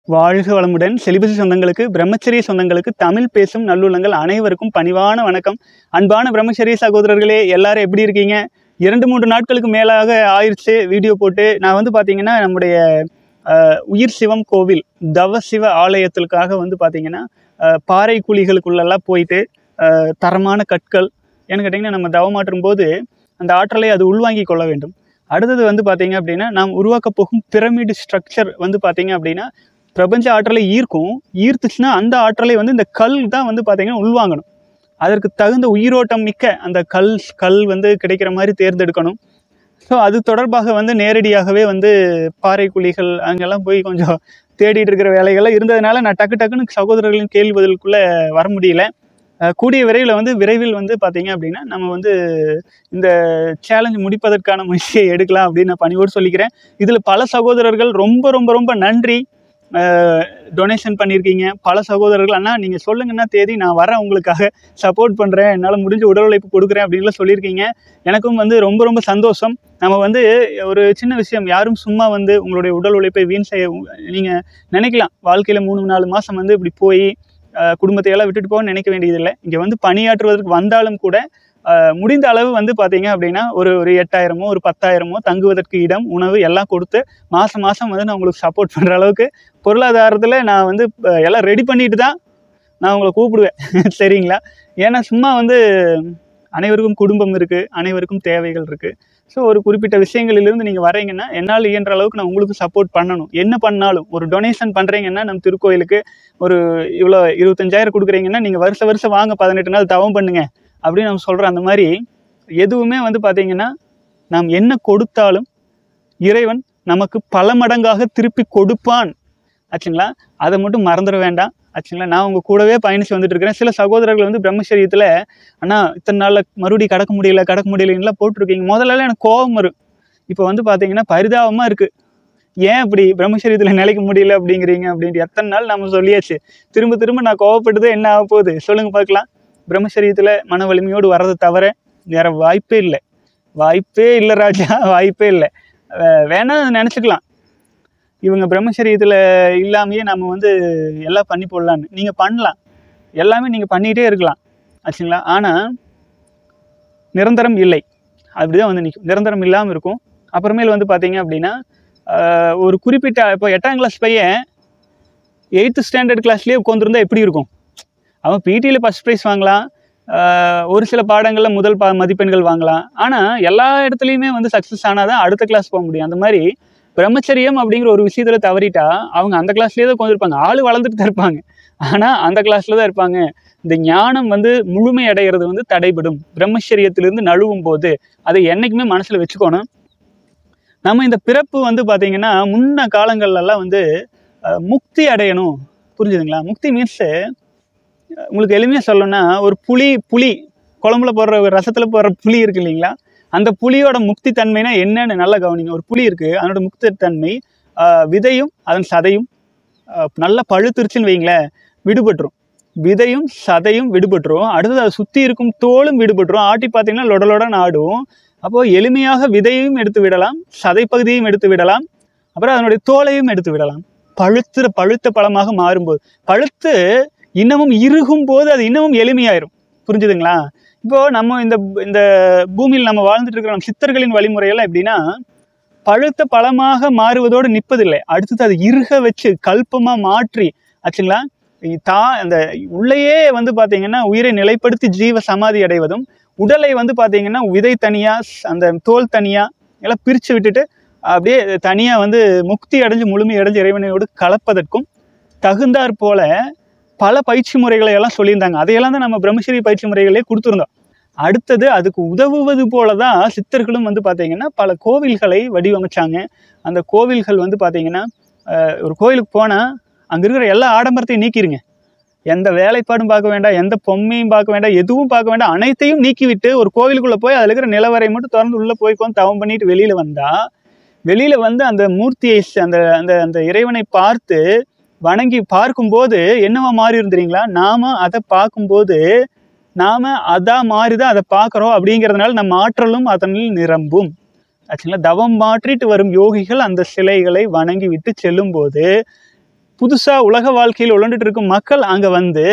வாழ்க வளமுடன் செலிபசி சொந்தங்களுக்கு பிரம்மச்சரிய சொந்தங்களுக்கு தமிழ் பேசும் நல்லுள்ளங்கள் அனைவருக்கும் பணிவான வணக்கம் அன்பான பிரம்மச்சரிய சகோதரர்களே எல்லாரும் எப்படி இருக்கீங்க இரண்டு மூன்று நாட்களுக்கு மேலாக ஆயிடுச்சு வீடியோ போட்டு நான் வந்து பார்த்தீங்கன்னா நம்முடைய அஹ், உயிர் சிவம் கோவில் தவ சிவ ஆலயத்திற்காக வந்து பார்த்தீங்கன்னா அஹ், பாறை குழிகளுக்குள்ளெல்லாம் போயிட்டு அஹ், தரமான கற்கள் ஏன்னு கேட்டிங்கன்னா நம்ம தவமாற்றும் போது அந்த ஆற்றலை அது உள்வாங்கி கொள்ள வேண்டும் அடுத்தது வந்து பார்த்தீங்க அப்படின்னா நாம் உருவாக்க போகும் பிரமிடு ஸ்ட்ரக்சர் வந்து பார்த்தீங்க அப்படின்னா பிரபஞ்ச ஆற்றலை ஈர்க்கும் ஈர்த்துச்சுன்னா அந்த ஆற்றலை வந்து இந்த கல் தான் வந்து பார்த்தீங்கன்னா உள்வாங்கணும் அதற்கு தகுந்த உயிரோட்டம் மிக்க அந்த கல் கல் வந்து கிடைக்கிற மாதிரி தேர்ந்தெடுக்கணும் ஸோ அது தொடர்பாக வந்து நேரடியாகவே வந்து பாறை குழிகள் அங்கெல்லாம் போய் கொஞ்சம் தேடிட்டு இருக்கிற வேலைகள்லாம் இருந்ததுனால நான் டக்கு டக்குன்னு சகோதரர்களின் கேள்வி பதிலுக்குள்ளே வர முடியல அஹ் கூடிய விரைவில் வந்து விரைவில் வந்து பார்த்தீங்க அப்படின்னா நம்ம வந்து இந்த சேலஞ்ச் முடிப்பதற்கான முயற்சியை எடுக்கலாம் அப்படின்னு நான் பணிவோடு சொல்லிக்கிறேன் இதில் பல சகோதரர்கள் ரொம்ப ரொம்ப ரொம்ப நன்றி டொனேஷன் பண்ணியிருக்கீங்க பல சகோதரர்கள் அண்ணா நீங்கள் சொல்லுங்கன்னா தேதி நான் வரேன் உங்களுக்காக சப்போர்ட் பண்ணுறேன் என்னால் முடிஞ்ச உடல் உழைப்பு கொடுக்குறேன் அப்படின்லாம் சொல்லியிருக்கீங்க எனக்கும் வந்து ரொம்ப ரொம்ப சந்தோஷம் நம்ம வந்து ஒரு சின்ன விஷயம் யாரும் சும்மா வந்து உங்களுடைய உடல் உழைப்பை வீண் செய்ய நீங்கள் நினைக்கலாம் வாழ்க்கையில் மூணு நாலு மாதம் வந்து இப்படி போய் அஹ், குடும்பத்தை எல்லாம் விட்டுட்டு போக நினைக்க வேண்டியதில்லை இங்கே வந்து பணியாற்றுவதற்கு வந்தாலும் கூட அஹ், முடிந்த அளவு வந்து பார்த்தீங்க அப்படின்னா ஒரு ஒரு எட்டாயிரமோ ஒரு பத்தாயிரமோ தங்குவதற்கு இடம் உணவு எல்லாம் கொடுத்து மாதம் மாதம் வந்து நான் உங்களுக்கு சப்போர்ட் பண்ணுற அளவுக்கு பொருளாதாரத்தில் நான் வந்து இப்ப எல்லாம் ரெடி பண்ணிட்டு தான் நான் உங்களை கூப்பிடுவேன் சரிங்களா ஏன்னா சும்மா வந்து அனைவருக்கும் குடும்பம் இருக்குது அனைவருக்கும் தேவைகள் இருக்குது ஸோ ஒரு குறிப்பிட்ட விஷயங்களிலிருந்து நீங்கள் வரீங்கன்னா என்னால் இயன்ற அளவுக்கு நான் உங்களுக்கு சப்போர்ட் பண்ணணும் என்ன பண்ணாலும் ஒரு டொனேஷன் பண்ணுறீங்கன்னா நம்ம திருக்கோயிலுக்கு ஒரு இவ்வளோ இருபத்தஞ்சாயிரம் கொடுக்குறீங்கன்னா நீங்கள் வருஷ வருஷம் வாங்க பதினெட்டு நாள் தவம் பண்ணுங்க அப்படின்னு நம்ம சொல்கிறோம் அந்த மாதிரி எதுவுமே வந்து பார்த்தீங்கன்னா நாம் என்ன கொடுத்தாலும் இறைவன் நமக்கு பல மடங்காக திருப்பி கொடுப்பான் ஆச்சுங்களா அதை மட்டும் மறந்துட வேண்டாம் ஆச்சுங்களா நான் உங்கள் கூடவே பயணித்து வந்துட்டு இருக்கிறேன் சில சகோதரர்கள் வந்து பிரம்மச்சரியத்தில் அண்ணா இத்தனை நாளில் மறுபடியும் கடக்க முடியல கடக்க முடியலன்னுலாம் போட்டிருக்கீங்க முதல்லலாம் எனக்கு கோபம் வரும் இப்போ வந்து பார்த்தீங்கன்னா பரிதாபமாக இருக்குது ஏன் இப்படி பிரம்மச்சரியத்தில் நிலைக்க முடியல அப்படிங்கிறீங்க அப்படின்ட்டு எத்தனை நாள் நம்ம சொல்லியாச்சு திரும்ப திரும்ப நான் கோவப்பட்டது என்ன ஆக போகுது சொல்லுங்கள் பார்க்கலாம் பிரம்மச்சரியத்தில் மன வலிமையோடு வர்றது தவிர வேற வாய்ப்பே இல்லை வாய்ப்பே இல்லை ராஜா வாய்ப்பே இல்லை வே- வேணா நினச்சிக்கலாம் இவங்க பிரம்மச்சரியத்தில் இல்லாமையே நம்ம வந்து எல்லாம் பண்ணி போடலான்னு நீங்கள் பண்ணலாம் எல்லாமே நீங்கள் பண்ணிகிட்டே இருக்கலாம் ஆச்சுங்களா ஆனால் நிரந்தரம் இல்லை அப்படிதான் வந்து நிற்கும் நிரந்தரம் இல்லாமல் இருக்கும் அப்புறமேல் வந்து பார்த்தீங்க அப்படின்னா ஆஹ், ஒரு குறிப்பிட்ட இப்போ எட்டாம் கிளாஸ் பையன் எயித்து ஸ்டாண்டர்ட் கிளாஸ்லேயே உட்காந்துருந்தா எப்படி இருக்கும் அவன் பிடியில் ஃபஸ்ட் ப்ரைஸ் வாங்கலாம் ஆஹ், ஒரு சில பாடங்களில் முதல் பா மதிப்பெண்கள் வாங்கலாம் ஆனால் எல்லா இடத்துலையுமே வந்து சக்ஸஸ் ஆனால் தான் அடுத்த கிளாஸ் போக முடியும் அந்த மாதிரி பிரம்மச்சரியம் அப்படிங்கிற ஒரு விஷயத்தில் தவறிட்டா அவங்க அந்த கிளாஸ்லேயே தான் உட்காந்துருப்பாங்க ஆள் வளர்ந்துட்டு தான் இருப்பாங்க ஆனால் அந்த கிளாஸில் தான் இருப்பாங்க இந்த ஞானம் வந்து முழுமை அடைகிறது வந்து தடைபடும் பிரம்மச்சரியத்திலிருந்து நழுவும் போது அதை என்றைக்குமே மனசில் வச்சுக்கணும் நம்ம இந்த பிறப்பு வந்து பார்த்திங்கன்னா முன்ன காலங்கள்லாம் வந்து அஹ், முக்தி அடையணும் புரிஞ்சுதுங்களா முக்தி மீன்ஸு உங்களுக்கு எளிமையாக சொல்லணும்னா ஒரு புளி புளி குழம்புல போடுற ரசத்தில் போடுற புளி இருக்கு இல்லைங்களா அந்த புளியோட முக்தி தன்மைனா என்னன்னு நல்லா கவனிங்க ஒரு புளி இருக்குது அதனோட முக்தி தன்மை ஆஹ், விதையும் அதன் சதையும் ஆஹ், நல்லா பழுத்துருச்சுன்னு வைங்களேன் விடுபட்டுரும் விதையும் சதையும் விடுபட்டுரும் அடுத்தது அதை சுற்றி இருக்கும் தோலும் விடுபட்டுரும் ஆட்டி பார்த்தீங்கன்னா லொடலொடன்னு ஆடும் அப்போது எளிமையாக விதையையும் எடுத்து விடலாம் சதை பகுதியையும் எடுத்து விடலாம் அப்புறம் அதனுடைய தோலையும் எடுத்து விடலாம் பழுத்துற பழுத்த பழமாக மாறும்போது பழுத்து இன்னமும் இறுகும் போது அது இன்னமும் எளிமையாயிரும் புரிஞ்சுதுங்களா இப்போ நம்ம இந்த இந்த பூமியில் நம்ம வாழ்ந்துட்டு இருக்கிற நம்ம சித்தர்களின் வழிமுறையெல்லாம் எப்படின்னா பழுத்த பழமாக மாறுவதோடு நிற்பதில்லை அடுத்தது அது இறுக வச்சு கல்பமாக மாற்றி ஆச்சுங்களா இ- தா அந்த உள்ளேயே வந்து பார்த்தீங்கன்னா உயிரை நிலைப்படுத்தி ஜீவ சமாதி அடைவதும் உடலை வந்து பார்த்தீங்கன்னா விதை தனியாக அந்த தோல் தனியாக எல்லாம் பிரித்து விட்டுட்டு அப்படியே தனியாக வந்து முக்தி அடைஞ்சு முழுமை அடைஞ்சு இறைவனையோடு கலப்பதற்கும் தகுந்தாற் போல பல பயிற்சி முறைகளை எல்லாம் சொல்லியிருந்தாங்க அதையெல்லாம் தான் நம்ம பிரம்மச்சரிய பயிற்சி முறைகளே கொடுத்துருந்தோம் அடுத்தது அதுக்கு உதவுவது போல தான் சித்தர்களும் வந்து பார்த்தீங்கன்னா பல கோவில்களை வடிவமைச்சாங்க அந்த கோவில்கள் வந்து பார்த்தீங்கன்னா அஹ், ஒரு கோவிலுக்கு போனால் அங்கே இருக்கிற எல்லா ஆடம்பரத்தையும் நீக்கிருங்க எந்த வேலைப்பாடும் பார்க்க வேண்டாம் எந்த பொம்மையும் பார்க்க வேண்டாம் எதுவும் பார்க்க வேண்டாம் அனைத்தையும் நீக்கிவிட்டு ஒரு கோவிலுக்குள்ளே போய் அதில் இருக்கிற நிலவரை மட்டும் திறந்து உள்ளே போய் உட்காந்து தவம் பண்ணிட்டு வெளியில் வந்தால் வெளியில் வந்து அந்த மூர்த்தியை ச- அந்த அந்த அந்த இறைவனை பார்த்து வணங்கி பார்க்கும்போது என்னவா மாறி இருந்துறீங்களா நாம அதை பார்க்கும்போது நாம அதா மாறி தான் அதை பார்க்குறோம் அப்படிங்கிறதுனால நம்ம ஆற்றலும் அதனில் நிரம்பும் ஆச்சுங்களா தவம் மாற்றிட்டு வரும் யோகிகள் அந்த சிலைகளை வணங்கி விட்டு செல்லும்போது புதுசாக உலக வாழ்க்கையில் உழண்டுட்டு இருக்கும் மக்கள் அங்கே வந்து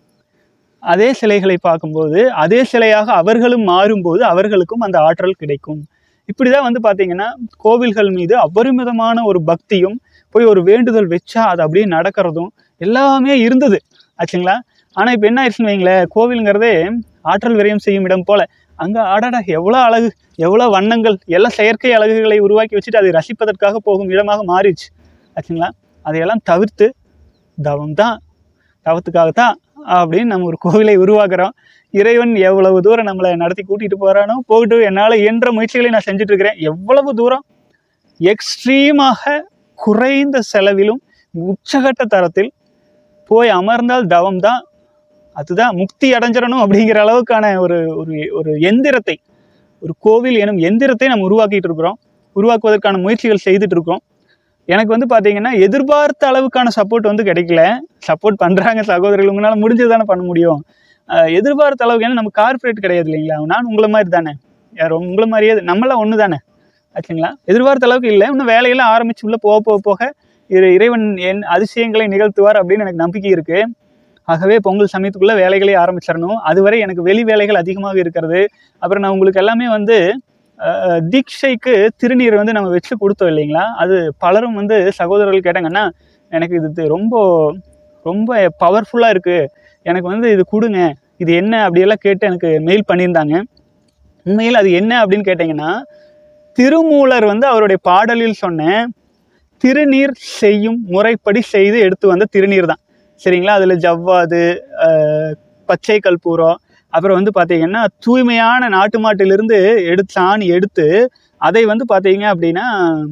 அதே சிலைகளை பார்க்கும்போது அதே சிலையாக அவர்களும் மாறும்போது அவர்களுக்கும் அந்த ஆற்றல் கிடைக்கும் இப்படி தான் வந்து பார்த்தீங்கன்னா கோவில்கள் மீது அபரிமிதமான ஒரு பக்தியும் போய் ஒரு வேண்டுதல் வச்சா அது அப்படியே நடக்கிறதும் எல்லாமே இருந்தது ஆச்சுங்களா ஆனால் இப்போ என்ன ஆயிடுச்சுன்னு வைங்களேன் கோவிலுங்கிறதே ஆற்றல் விரயம் செய்யும் இடம் போல அங்கே ஆடாடா எவ்வளோ அழகு எவ்வளோ வண்ணங்கள் எல்லா செயற்கை அழகுகளை உருவாக்கி வச்சுட்டு அதை ரசிப்பதற்காக போகும் இடமாக மாறிடுச்சு ஆச்சுங்களா அதையெல்லாம் தவிர்த்து தவம் தான் தவத்துக்காகத்தான் அப்படின்னு நம்ம ஒரு கோவிலை உருவாக்குறோம் இறைவன் எவ்வளவு தூரம் நம்மளை நடத்தி கூட்டிகிட்டு போகிறானோ போகட்டு என்னால் இயன்ற முயற்சிகளை நான் செஞ்சுட்டு இருக்கிறேன் எவ்வளவு தூரம் எக்ஸ்ட்ரீமாக குறைந்த செலவிலும் உச்சகட்ட தரத்தில் போய் அமர்ந்தால் தவம் தான் அதுதான் முக்தி அடைஞ்சிடணும் அப்படிங்கிற அளவுக்கான ஒரு ஒரு ஒரு எந்திரத்தை ஒரு கோவில் எனும் எந்திரத்தை நம்ம உருவாக்கிட்டு இருக்கிறோம் உருவாக்குவதற்கான முயற்சிகள் செய்துட்டு இருக்கோம் எனக்கு வந்து பார்த்தீங்கன்னா எதிர்பார்த்த அளவுக்கான சப்போர்ட் வந்து கிடைக்கல சப்போர்ட் பண்ணுறாங்க சகோதரர்கள் உங்களால் முடிஞ்சது தானே பண்ண முடியும் அஹ் எதிர்பார்த்த அளவுக்கு ஏன்னா நம்ம கார்ப்பரேட் கிடையாது இல்லைங்களா நான் உங்களை மாதிரி தானே யார் உங்களை மாதிரியே நம்மளாம் ஒன்று தானே ஆச்சுங்களா எதிர்பார்த்த அளவுக்கு இல்லை இன்னும் வேலையெல்லாம் ஆரம்பிச்சு உள்ள போக போக போக இறை- இறைவன் என் அதிசயங்களை நிகழ்த்துவார் அப்படின்னு எனக்கு நம்பிக்கை இருக்குது ஆகவே பொங்கல் சமயத்துக்குள்ளே வேலைகளை ஆரம்பிச்சிடணும் அதுவரை எனக்கு வெளி வேலைகள் அதிகமாக இருக்கிறது அப்புறம் நான் உங்களுக்கு எல்லாமே வந்து அஹ், தீட்சைக்கு திருநீர் வந்து நம்ம வச்சு கொடுத்தோம் இல்லைங்களா அது பலரும் வந்து சகோதரர்கள் கேட்டாங்கன்னா எனக்கு இது து- ரொம்ப ரொம்ப பவர்ஃபுல்லாக இருக்குது எனக்கு வந்து இது கொடுங்க இது என்ன அப்படியெல்லாம் கேட்டு எனக்கு மெயில் பண்ணியிருந்தாங்க உண்மையில் அது என்ன அப்படின்னு கேட்டிங்கன்னா திருமூலர் வந்து அவருடைய பாடலில் சொன்ன திருநீர் செய்யும் முறைப்படி செய்து எடுத்து வந்த திருநீர் தான் சரிங்களா அதில் ஜவ்வாது அஹ், பச்சை கற்பூரம் அப்புறம் வந்து பார்த்தீங்கன்னா தூய்மையான நாட்டு மாட்டிலிருந்து எடுத்து சாணி எடுத்து அதை வந்து பார்த்தீங்க அப்படின்னா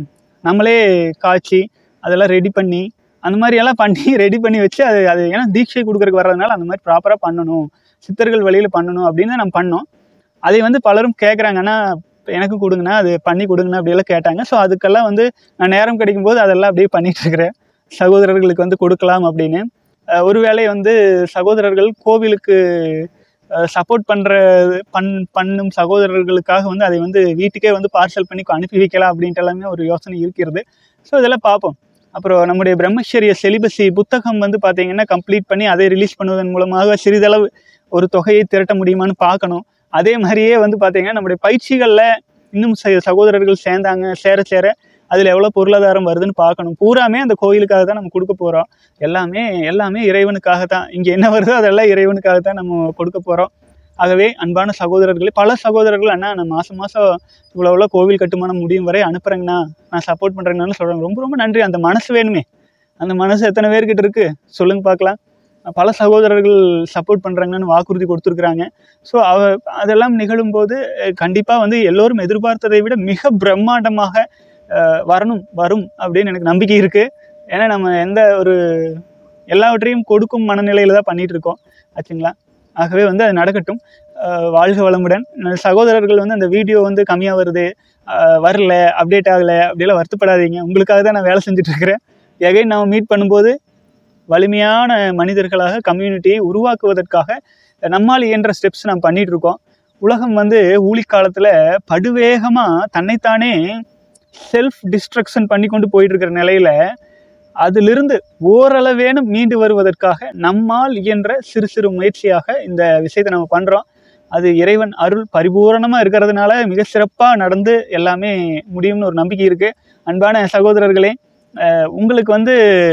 நம்மளே காய்ச்சி அதெல்லாம் ரெடி பண்ணி அந்த மாதிரி எல்லாம் பண்ணி ரெடி பண்ணி வச்சு அது அது ஏன்னா தீட்சை கொடுக்கறதுக்கு வர்றதுனால அந்த மாதிரி ப்ராப்பராக பண்ணணும் சித்தர்கள் வழியில் பண்ணணும் அப்படின்னு தான் நம்ம பண்ணோம் அதை வந்து பலரும் கேட்குறாங்கன்னா எனக்கு கொடுங்கண்ணா அது பண்ணி கொடுங்கண்ணா அப்படியெல்லாம் கேட்டாங்க ஸோ அதுக்கெல்லாம் வந்து நான் நேரம் கிடைக்கும் போது அதெல்லாம் அப்படியே பண்ணிட்டு இருக்கிறேன் சகோதரர்களுக்கு வந்து கொடுக்கலாம் அப்படின்னு அஹ் ஒருவேளை வந்து சகோதரர்கள் கோவிலுக்கு சப்போர்ட் பண்ணுற பண் பண்ணும் சகோதரர்களுக்காக வந்து அதை வந்து வீட்டுக்கே வந்து பார்சல் பண்ணி அனுப்பி வைக்கலாம் அப்படின்ட்டு எல்லாமே ஒரு யோசனை இருக்கிறது ஸோ இதெல்லாம் பார்ப்போம் அப்புறம் நம்முடைய பிரம்மச்சரிய செலிபஸி புத்தகம் வந்து பார்த்தீங்கன்னா கம்ப்ளீட் பண்ணி அதை ரிலீஸ் பண்ணுவதன் மூலமாக சிறிதளவு ஒரு தொகையை திரட்ட முடியுமான்னு பார்க்கணும் அதே மாதிரியே வந்து பார்த்தீங்கன்னா நம்முடைய பயிற்சிகளில் இன்னும் ச- சகோதரர்கள் சேர்ந்தாங்க சேர சேர அதில் எவ்வளோ பொருளாதாரம் வருதுன்னு பார்க்கணும் பூராமே அந்த கோயிலுக்காக தான் நம்ம கொடுக்க போகிறோம் எல்லாமே எல்லாமே இறைவனுக்காக தான் இங்கே என்ன வருதோ அதெல்லாம் இறைவனுக்காக தான் நம்ம கொடுக்க போகிறோம் ஆகவே அன்பான சகோதரர்களே பல சகோதரர்கள் அண்ணா நான் மாதம் மாதம் இவ்வளோ இவ்வளோ கோவில் கட்டுமானம் முடியும் வரை அனுப்புகிறேங்கண்ணா நான் சப்போர்ட் பண்ணுறேங்கன்னு சொல்கிறாங்க ரொம்ப ரொம்ப நன்றி அந்த மனசு வேணுமே அந்த மனசு எத்தனை பேர்கிட்ட இருக்குது சொல்லுங்க பார்க்கலாம் பல சகோதரர்கள் சப்போர்ட் பண்ணுறாங்கன்னு வாக்குறுதி கொடுத்துருக்குறாங்க ஸோ அவ அதெல்லாம் நிகழும்போது கண்டிப்பாக வந்து எல்லோரும் எதிர்பார்த்ததை விட மிக பிரம்மாண்டமாக அஹ், வரணும் வரும் அப்படின்னு எனக்கு நம்பிக்கை இருக்குது ஏன்னா நம்ம எந்த ஒரு எல்லாவற்றையும் கொடுக்கும் மனநிலையில் தான் பண்ணிட்டு இருக்கோம் ஆச்சுங்களா ஆகவே வந்து அது நடக்கட்டும் அஹ், வாழ்க வளமுடன் ந- சகோதரர்கள் வந்து அந்த வீடியோ வந்து கம்மியாக வருது அஹ், வரல அப்டேட் ஆகலை அப்படியெல்லாம் வருத்தப்படாதீங்க உங்களுக்காக தான் நான் வேலை செஞ்சுட்டு இருக்கிறேன் எகைன் நம்ம மீட் பண்ணும்போது வலிமையான மனிதர்களாக கம்யூனிட்டியை உருவாக்குவதற்காக நம்மால் இயன்ற ஸ்டெப்ஸ் நாம் பண்ணிட்டு இருக்கோம் உலகம் வந்து ஊழிக்காலத்தில் படுவேகமாக தன்னைத்தானே செல்ஃப் டிஸ்ட்ரக்ஷன் பண்ணி கொண்டு போயிட்டு இருக்கிற நிலையில அதிலிருந்து ஓரளவேனும் மீண்டு வருவதற்காக நம்மால் இயன்ற சிறு சிறு முயற்சியாக இந்த விஷயத்தை நம்ம பண்ணுறோம் அது இறைவன் அருள் பரிபூரணமாக இருக்கிறதுனால மிக சிறப்பாக நடந்து எல்லாமே முடியும்னு ஒரு நம்பிக்கை இருக்குது அன்பான சகோதரர்களே அஹ் உங்களுக்கு வந்து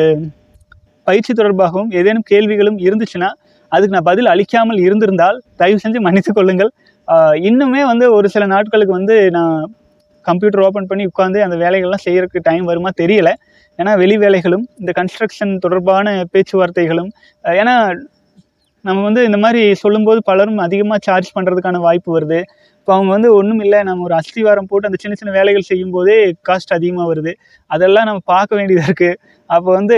பயிற்சி தொடர்பாகவும் ஏதேனும் கேள்விகளும் இருந்துச்சுன்னா அதுக்கு நான் பதில் அளிக்காமல் இருந்திருந்தால் தயவு செஞ்சு மன்னித்துக் கொள்ளுங்கள் ஆஹ் இன்னுமே வந்து ஒரு சில நாட்களுக்கு வந்து நான் கம்ப்யூட்டர் ஓப்பன் பண்ணி உட்காந்து அந்த வேலைகள்லாம் செய்யறதுக்கு டைம் வருமா தெரியல ஏன்னா வெளி வேலைகளும் இந்த கன்ஸ்ட்ரக்ஷன் தொடர்பான பேச்சுவார்த்தைகளும் ஆஹ் ஏன்னா நம்ம வந்து இந்த மாதிரி சொல்லும்போது பலரும் அதிகமாக சார்ஜ் பண்ணுறதுக்கான வாய்ப்பு வருது இப்போ அவங்க வந்து ஒன்றும் இல்லை நம்ம ஒரு அஸ்திவாரம் போட்டு அந்த சின்ன சின்ன வேலைகள் செய்யும் போதே காஸ்ட் அதிகமாக வருது அதெல்லாம் நம்ம பார்க்க வேண்டியதாக இருக்குது அப்போ வந்து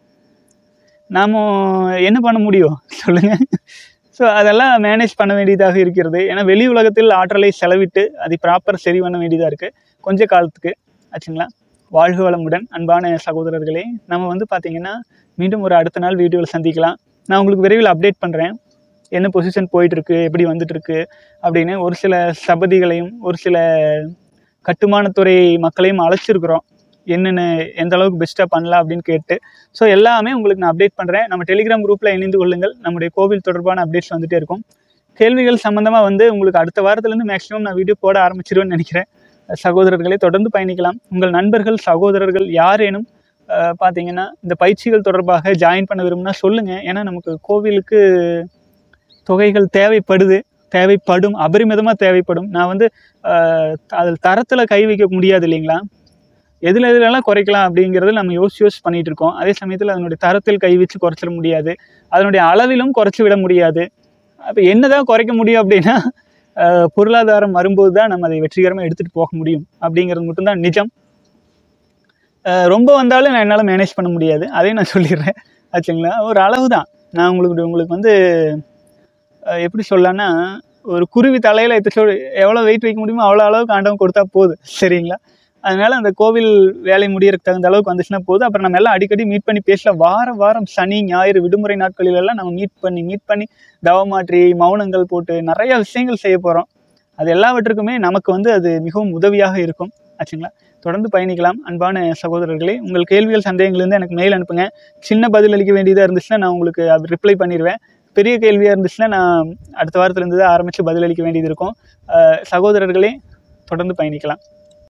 நாம் என்ன பண்ண முடியும் சொல்லுங்கள் ஸோ அதெல்லாம் மேனேஜ் பண்ண வேண்டியதாக இருக்கிறது ஏன்னா வெளி உலகத்தில் ஆற்றலை செலவிட்டு அதை ப்ராப்பர் சரி பண்ண வேண்டியதாக இருக்குது கொஞ்ச காலத்துக்கு ஆச்சுங்களா வாழ்க வளமுடன் அன்பான சகோதரர்களே நம்ம வந்து பார்த்திங்கன்னா மீண்டும் ஒரு அடுத்த நாள் வீடியோவில் சந்திக்கலாம் நான் உங்களுக்கு விரைவில் அப்டேட் பண்ணுறேன் என்ன பொசிஷன் போயிட்டுருக்கு எப்படி வந்துட்டுருக்கு அப்படின்னு ஒரு சில சபதிகளையும் ஒரு சில கட்டுமானத்துறை மக்களையும் அழைச்சிருக்கிறோம் என்னென்ன எந்த அளவுக்கு பெஸ்ட்டாக பண்ணலாம் அப்படின்னு கேட்டு ஸோ எல்லாமே உங்களுக்கு நான் அப்டேட் பண்ணுறேன் நம்ம டெலிகிராம் குரூப்பில் இணைந்து கொள்ளுங்கள் நம்முடைய கோவில் தொடர்பான அப்டேட்ஸ் வந்துகிட்டே இருக்கும் கேள்விகள் சம்மந்தமாக வந்து உங்களுக்கு அடுத்த வாரத்துலேருந்து மேக்ஸிமம் நான் வீடியோ போட ஆரம்பிச்சிருவேன்னு நினைக்கிறேன் சகோதரர்களை தொடர்ந்து பயணிக்கலாம் உங்கள் நண்பர்கள் சகோதரர்கள் யாரேனும் அஹ், பார்த்தீங்கன்னா இந்த பயிற்சிகள் தொடர்பாக ஜாயின் பண்ண விரும்புனா சொல்லுங்கள் ஏன்னா நமக்கு கோவிலுக்கு தொகைகள் தேவைப்படுது தேவைப்படும் அபரிமிதமாக தேவைப்படும் நான் வந்து அஹ், அதில் தரத்தில் கை வைக்க முடியாது இல்லைங்களா எதில் எதுலெல்லாம் குறைக்கலாம் அப்படிங்கிறது நம்ம யோசிச்சு யோசிச்சு பண்ணிட்டு இருக்கோம் அதே சமயத்தில் அதனுடைய தரத்தில் கை வச்சு குறைச்சிட முடியாது அதனுடைய அளவிலும் குறைச்சி விட முடியாது அப்போ என்னதான் குறைக்க முடியும் அப்படின்னா அஹ், பொருளாதாரம் வரும்போது தான் நம்ம அதை வெற்றிகரமாக எடுத்துகிட்டு போக முடியும் அப்படிங்கிறது மட்டும்தான் நிஜம் அஹ், ரொம்ப வந்தாலும் நான் என்னால் மேனேஜ் பண்ண முடியாது அதையும் நான் சொல்லிடுறேன் ஆச்சுங்களா ஒரு அளவு தான் நான் உங்களுக்கு உங்களுக்கு வந்து அஹ், எப்படி சொல்லலாம்னா ஒரு குருவி தலையில் எத்தச்சோ எவ்வளோ வெயிட் வைக்க முடியுமோ அவ்வளோ அளவுக்கு ஆண்டவன் கொடுத்தா போதும் சரிங்களா அதனால அந்த கோவில் வேலை முடியறதுக்கு தகுந்த அளவுக்கு வந்துச்சுன்னா போதும் அப்புறம் நம்ம எல்லாம் அடிக்கடி மீட் பண்ணி பேசலாம் வாரம் வாரம் சனி ஞாயிறு விடுமுறை நாட்களில் எல்லாம் நம்ம மீட் பண்ணி மீட் பண்ணி தவமாற்றி மௌனங்கள் போட்டு நிறைய விஷயங்கள் செய்ய போகிறோம் அது எல்லாவற்றுக்குமே நமக்கு வந்து அது மிகவும் உதவியாக இருக்கும் ஆச்சுங்களா தொடர்ந்து பயணிக்கலாம் அன்பான சகோதரர்களே உங்கள் கேள்விகள் சந்தேகங்கள் இருந்து எனக்கு மெயில் அனுப்புங்க சின்ன பதில் அளிக்க வேண்டியதாக இருந்துச்சுன்னா நான் உங்களுக்கு அது ரிப்ளை பண்ணிடுவேன் பெரிய கேள்வியாக இருந்துச்சுன்னா நான் அடுத்த வாரத்துலேருந்து தான் ஆரம்பித்து பதிலளிக்க வேண்டியது இருக்கும் அஹ் சகோதரர்களே தொடர்ந்து பயணிக்கலாம்